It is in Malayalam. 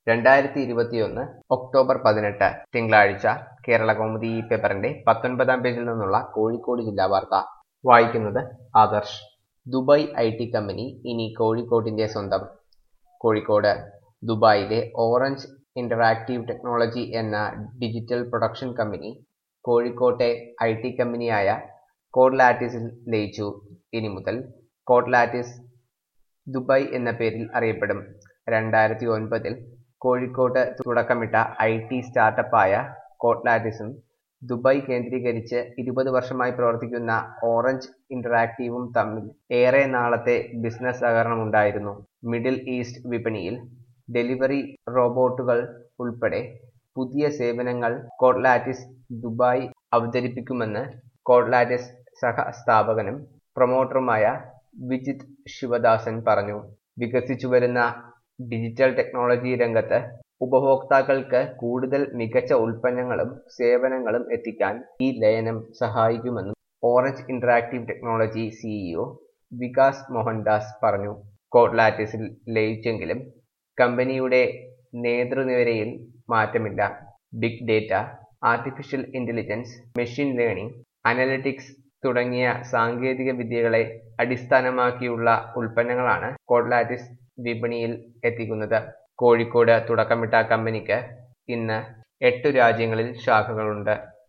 രണ്ടായിരത്തി ഇരുപത്തിയൊന്ന് ഒക്ടോബർ പതിനെട്ട് തിങ്കളാഴ്ച കേരള കൗമുദി ഈ പേപ്പറിന്റെ പത്തൊൻപതാം പേജിൽ നിന്നുള്ള കോഴിക്കോട് ജില്ലാ വാർത്ത വായിക്കുന്നത് Adarsh Dubai I T company ഇനി കോഴിക്കോടിന്റെ സ്വന്തം കോഴിക്കോട് ദുബായിലെ ഓറഞ്ച് ഇന്ററാക്റ്റീവ് ടെക്നോളജി എന്ന ഡിജിറ്റൽ പ്രൊഡക്ഷൻ കമ്പനി കോഴിക്കോട്ടെ ഐ ടി കമ്പനിയായ കോഡ്ലാറ്റിസിൽ ലയിച്ചു ഇനി മുതൽ കോഡ്ലാറ്റിസ് ദുബായ് എന്ന പേരിൽ അറിയപ്പെടും രണ്ടായിരത്തി ഒൻപതിൽ കോഴിക്കോട്ട് തുടക്കമിട്ട ഐ ടി സ്റ്റാർട്ടപ്പായ കോട്ലാറ്റിസും ദുബായ് കേന്ദ്രീകരിച്ച് ഇരുപത് വർഷമായി പ്രവർത്തിക്കുന്ന ഓറഞ്ച് ഇന്ററാക്റ്റീവും തമ്മിൽ ഏറെ നാളത്തെ ബിസിനസ് സഹകരണമുണ്ടായിരുന്നു മിഡിൽ ഈസ്റ്റ് വിപണിയിൽ ഡെലിവറി റോബോട്ടുകൾ ഉൾപ്പെടെ പുതിയ സേവനങ്ങൾ കോഡ്ലാറ്റിസ് ദുബായ് അവതരിപ്പിക്കുമെന്ന് കോഡ്ലാറ്റിസ് സഹസ്ഥാപകനും പ്രൊമോട്ടറുമായ വിജിത് ശിവദാസൻ പറഞ്ഞു വികസിച്ചുവരുന്ന ഡിജിറ്റൽ ടെക്നോളജി രംഗത്ത് ഉപഭോക്താക്കൾക്ക് കൂടുതൽ മികച്ച ഉൽപ്പന്നങ്ങളും സേവനങ്ങളും എത്തിക്കാൻ ഈ ലയനം സഹായിക്കുമെന്നും orange interactive technology CEO Vikas Mohandas പറഞ്ഞു കോഡ്ലാറ്റിസിൽ ലയിച്ചെങ്കിലും കമ്പനിയുടെ നേതൃനിരയിൽ മാറ്റമില്ല big data artificial intelligence machine learning analytics തുടങ്ങിയ സാങ്കേതിക വിദ്യകളെ അടിസ്ഥാനമാക്കിയുള്ള ഉൽപ്പന്നങ്ങളാണ് കോഡ്ലാറ്റിസ് വിപണിയിൽ എത്തിക്കുന്നത് കോഴിക്കോട് തുടക്കമിട്ട കമ്പനിക്ക് ഇന്ന് എട്ടു രാജ്യങ്ങളിൽ ശാഖകളുണ്ട്